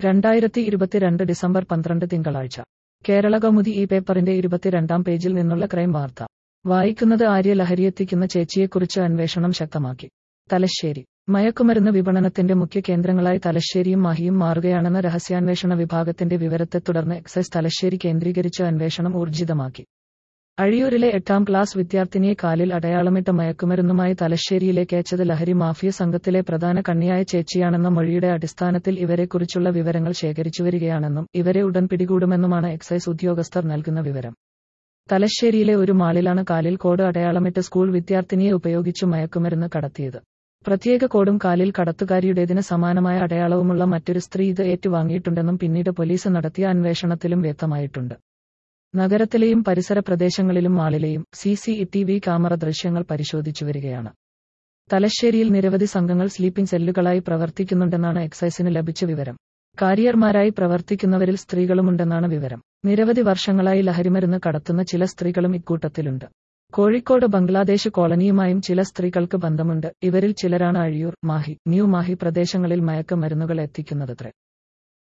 രണ്ടായിരത്തി ഇരുപത്തിരണ്ട് ഡിസംബർ പന്ത്രണ്ട് തിങ്കളാഴ്ച കേരള കൗമുദി ഈ പേപ്പറിന്റെ ഇരുപത്തിരണ്ടാം പേജിൽ നിന്നുള്ള ക്രൈം വാർത്ത വായിക്കുന്നത് ആര്യ ലഹരിയെത്തിക്കുന്ന ചേച്ചിയെക്കുറിച്ച് അന്വേഷണം ശക്തമാക്കി തലശ്ശേരി മയക്കുമരുന്ന് വിപണനത്തിന്റെ മുഖ്യ കേന്ദ്രങ്ങളായി തലശ്ശേരിയും മാഹിയും മാറുകയാണെന്ന രഹസ്യാന്വേഷണ വിഭാഗത്തിന്റെ വിവരത്തെ തുടർന്ന് എക്സൈസ് തലശ്ശേരി കേന്ദ്രീകരിച്ച് അന്വേഷണം ഊർജിതമാക്കി അഴിയൂരിലെ എട്ടാം ക്ലാസ് വിദ്യാർത്ഥിനിയെ കാലിൽ അടയാളമിട്ട മയക്കുമരുന്നുമായി തലശ്ശേരിയിലേക്ക് അയച്ചത് ലഹരി മാഫിയ സംഘത്തിലെ പ്രധാന കണ്ണിയായ ചേച്ചിയാണെന്ന മൊഴിയുടെ അടിസ്ഥാനത്തിൽ ഇവരെക്കുറിച്ചുള്ള വിവരങ്ങൾ ശേഖരിച്ചുവരികയാണെന്നും ഇവരെ ഉടൻ പിടികൂടുമെന്നുമാണ് എക്സൈസ് ഉദ്യോഗസ്ഥർ നൽകുന്ന വിവരം തലശ്ശേരിയിലെ ഒരു മാളിലാണ് കാലിൽ കോഡ് അടയാളമിട്ട് സ്കൂൾ വിദ്യാർത്ഥിനിയെ ഉപയോഗിച്ചു മയക്കുമരുന്ന് കടത്തിയത് പ്രത്യേക കോഡും കാലിൽ കടത്തുകാരിയുടേതിന് സമാനമായ അടയാളവുമുള്ള മറ്റൊരു സ്ത്രീ ഇത് ഏറ്റുവാങ്ങിയിട്ടുണ്ടെന്നും പിന്നീട് പോലീസ് നടത്തിയ അന്വേഷണത്തിലും വ്യക്തമായിട്ടുണ്ട് നഗരത്തിലെയും പരിസര പ്രദേശങ്ങളിലും മാളിലെയും C C T V camera ദൃശ്യങ്ങൾ പരിശോധിച്ചു വരികയാണ് തലശ്ശേരിയിൽ നിരവധി സംഘങ്ങൾ സ്ലീപ്പിംഗ് സെല്ലുകളായി പ്രവർത്തിക്കുന്നുണ്ടെന്നാണ് എക്സൈസിന് ലഭിച്ച വിവരം കാരിയർമാരായി പ്രവർത്തിക്കുന്നവരിൽ സ്ത്രീകളുമുണ്ടെന്നാണ് വിവരം നിരവധി വർഷങ്ങളായി ലഹരിമരുന്ന് കടത്തുന്ന ചില സ്ത്രീകളും ഇക്കൂട്ടത്തിലുണ്ട് കോഴിക്കോട് ബംഗ്ലാദേശ് കോളനിയുമായും ചില സ്ത്രീകൾക്ക് ബന്ധമുണ്ട് ഇവരിൽ ചിലരാണ് അഴിയൂർ മാഹി ന്യൂ മാഹി പ്രദേശങ്ങളിൽ മയക്ക് മരുന്നുകൾ എത്തിക്കുന്നതത്രേ